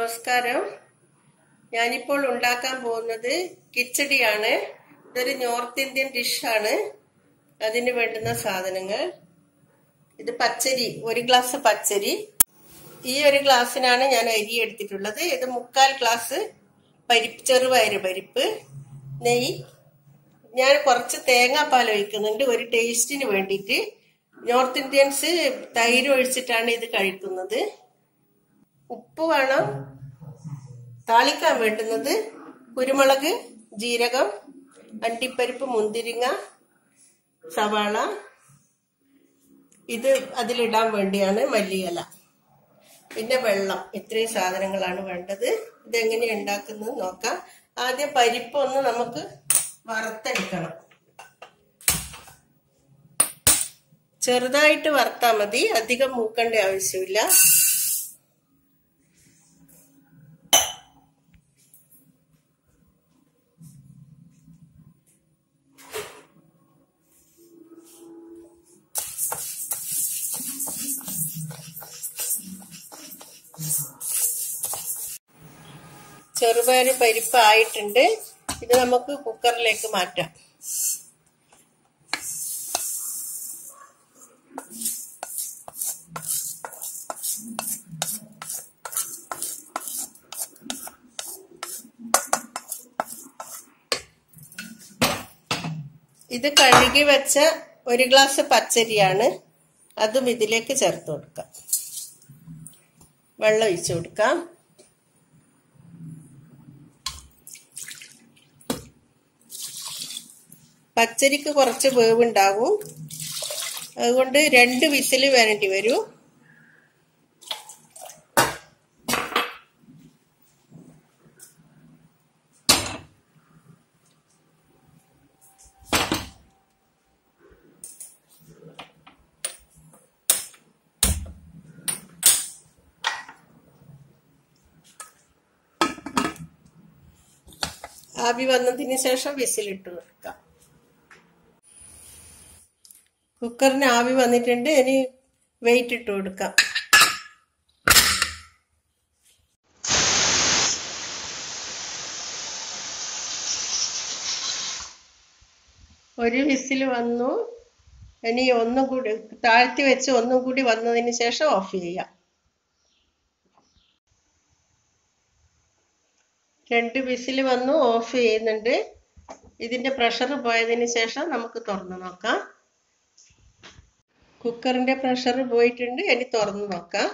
നമസ്കാരം ഞാനിപ്പോൾ ഉണ്ടാക്കാൻ പോകുന്നത് കിച്ചടിയാണ് ഇതൊരു നോർത്ത് ഇന്ത്യൻ ഡിഷാണ് അതിന് വേണ്ടുന്ന സാധനങ്ങൾ ഇത് പച്ചരി ഒരു ഗ്ലാസ് പച്ചരി ഈ ഒരു ഗ്ലാസ്സിനാണ് ഞാൻ അരി എടുത്തിട്ടുള്ളത് ഇത് മുക്കാൽ ഗ്ലാസ് പരിപ്പ് ചെറുപയറ് പരിപ്പ് നെയ്യ് ഞാൻ കുറച്ച് തേങ്ങാപ്പാൽ ഒഴിക്കുന്നുണ്ട് ഒരു ടേസ്റ്റിന് വേണ്ടിയിട്ട് നോർത്ത് ഇന്ത്യൻസ് തൈര് ഒഴിച്ചിട്ടാണ് ഇത് കഴിക്കുന്നത് ഉപ്പ് വേണം താളിക്കാൻ വേണ്ടുന്നത് കുരുമുളക് ജീരകം അണ്ടിപ്പരിപ്പ് മുന്തിരിങ്ങ സവാള ഇത് അതിലിടാൻ വേണ്ടിയാണ് മല്ലിയില പിന്നെ വെള്ളം ഇത്രയും സാധനങ്ങളാണ് വേണ്ടത് ഇതെങ്ങനെ ഉണ്ടാക്കുന്നത് നോക്കാം ആദ്യം പരിപ്പ് ഒന്ന് നമുക്ക് വറുത്തെടുക്കണം ചെറുതായിട്ട് വറുത്താൽ മതി അധികം മൂക്കേണ്ട ആവശ്യമില്ല ചെറുപയർ പരിപ്പ് ആയിട്ടുണ്ട് ഇത് നമുക്ക് കുക്കറിലേക്ക് മാറ്റാം ഇത് കഴുകി വെച്ച ഒരു ഗ്ലാസ് പച്ചരിയാണ് അതും ഇതിലേക്ക് ചേർത്ത് കൊടുക്കാം വെള്ളം ഒഴിച്ചു കൊടുക്കാം പച്ചരിക്ക് കുറച്ച് വേവുണ്ടാവും അതുകൊണ്ട് രണ്ട് വിസിൽ വേണ്ടി വരും ആവി വന്നതിന് ശേഷം വിസിലിട്ട് വെക്കാം കുക്കറിന് ആവി വന്നിട്ടുണ്ട് ഇനി വെയിറ്റ് ഇട്ട് കൊടുക്കാം ഒരു വിസിൽ വന്നു ഇനി ഒന്നും കൂടി താഴ്ത്തി വെച്ച് ഒന്നും കൂടി വന്നതിന് ശേഷം ഓഫ് ചെയ്യാം രണ്ട് വിസിൽ വന്നു ഓഫ് ചെയ്യുന്നുണ്ട് ഇതിന്റെ പ്രഷർ പോയതിന് ശേഷം നമുക്ക് തുറന്നു നോക്കാം കുക്കറിന്റെ പ്രഷർ പോയിട്ടുണ്ട് ഇനി തുറന്നു നോക്കാം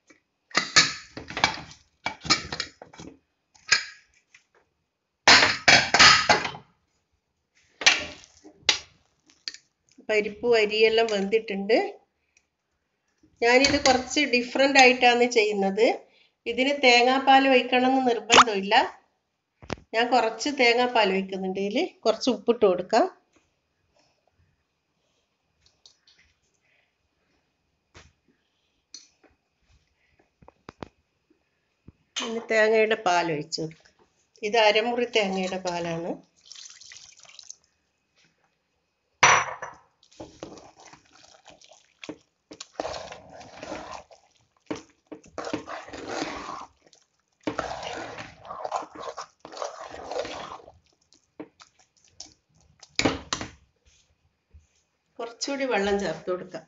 പരിപ്പ് അരിയെല്ലാം വെന്തിട്ടുണ്ട് ഞാനിത് കുറച്ച് ഡിഫറെൻ്റ് ആയിട്ടാണ് ചെയ്യുന്നത് ഇതിന് തേങ്ങാപ്പാൽ ഒഴിക്കണം എന്ന് നിർബന്ധമില്ല ഞാൻ കുറച്ച് തേങ്ങാപ്പാൽ ഒഴിക്കുന്നുണ്ട് ഇതിൽ കുറച്ച് ഉപ്പിട്ട് കൊടുക്കാം ഇനി തേങ്ങയുടെ പാൽ ഒഴിച്ചു കൊടുക്കാം ഇത് അരമുറി തേങ്ങയുടെ പാലാണ് കുറച്ചുകൂടി വെള്ളം ചേർത്ത് കൊടുക്കാം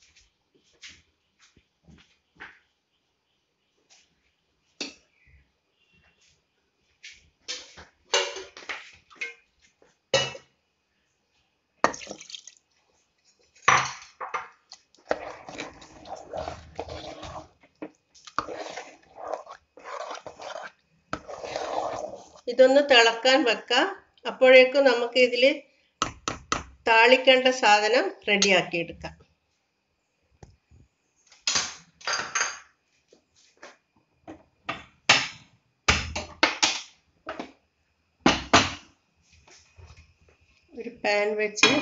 ഇതൊന്ന് തിളക്കാൻ വെക്കാം അപ്പോഴേക്കും നമുക്ക് ഇതിൽ താളിക്കേണ്ട സാധനം റെഡിയാക്കി എടുക്കാം ഒരു പാൻ വെച്ച്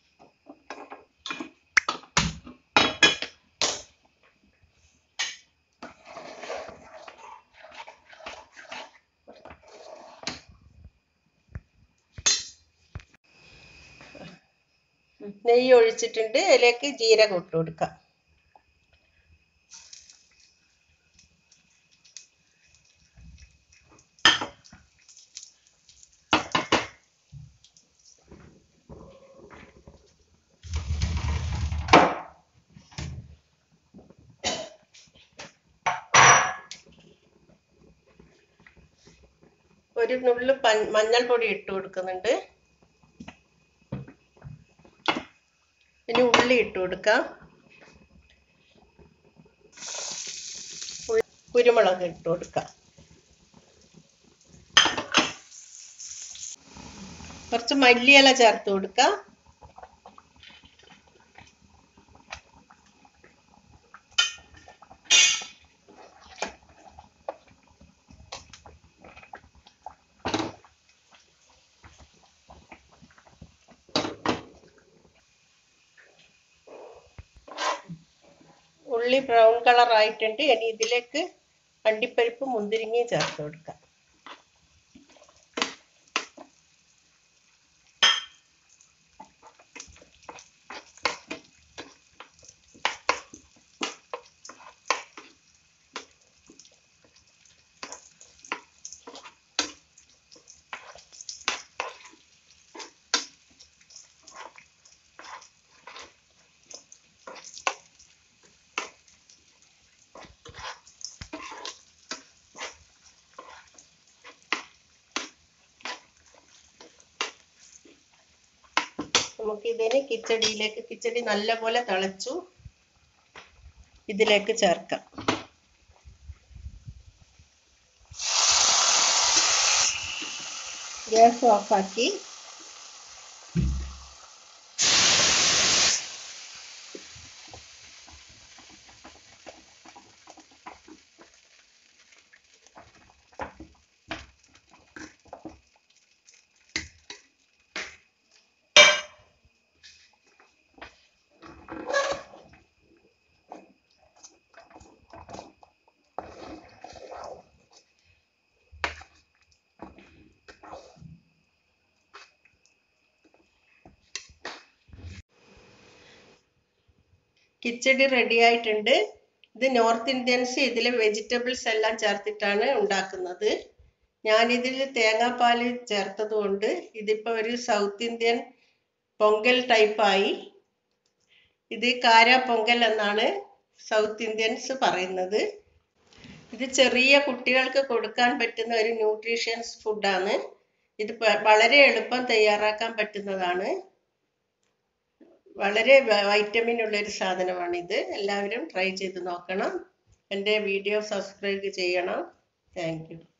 നെയ്യ് ഒഴിച്ചിട്ടുണ്ട് അതിലേക്ക് ജീരകം ഇട്ട് കൊടുക്കാം ഒരു നുള്ളു മഞ്ഞൾപ്പൊടി ഇട്ട് കൊടുക്കുന്നുണ്ട് ഇനി ഉള്ളി ഇട്ട് കൊടുക്കാം കുരുമുളക് ഇട്ട് കൊടുക്കാം കുറച്ച് മല്ലിയില ചേർത്ത് കൊടുക്കാം ഉള്ളി ബ്രൗൺ കളർ ആയിട്ടുണ്ട് ഇനി ഇതിലേക്ക് അണ്ടിപ്പരിപ്പ് മുന്തിരിങ്ങയും ചേർത്ത് കൊടുക്കാം നമുക്ക് ഇതിന് കിച്ചടിയിലേക്ക് കിച്ചടി നല്ലപോലെ തിളച്ചു ഇതിലേക്ക് ചേർക്കാം ഗ്യാസ് ഓഫാക്കി കിച്ചടി റെഡി ആയിട്ടുണ്ട് ഇത് നോർത്ത് ഇന്ത്യൻസ് ഇതിൽ വെജിറ്റബിൾസ് എല്ലാം ചേർത്തിട്ടാണ് ഉണ്ടാക്കുന്നത് ഞാനിതിൽ തേങ്ങാപ്പാൽ ചേർത്തത് കൊണ്ട് ഇതിപ്പോൾ ഒരു സൗത്ത് ഇന്ത്യൻ പൊങ്കൽ ടൈപ്പായി ഇത് കാര പൊങ്കൽ എന്നാണ് സൗത്ത് ഇന്ത്യൻസ് പറയുന്നത് ഇത് ചെറിയ കുട്ടികൾക്ക് കൊടുക്കാൻ പറ്റുന്ന ഒരു ന്യൂട്രീഷ്യൻസ് ഫുഡാണ് ഇത് വളരെ എളുപ്പം തയ്യാറാക്കാൻ പറ്റുന്നതാണ് വളരെ വൈറ്റമിൻ ഉള്ള ഒരു സാധനമാണ് ഇത് എല്ലാവരും ട്രൈ ചെയ്ത് നോക്കണം എൻ്റെ വീഡിയോ സബ്സ്ക്രൈബ് ചെയ്യണം താങ്ക്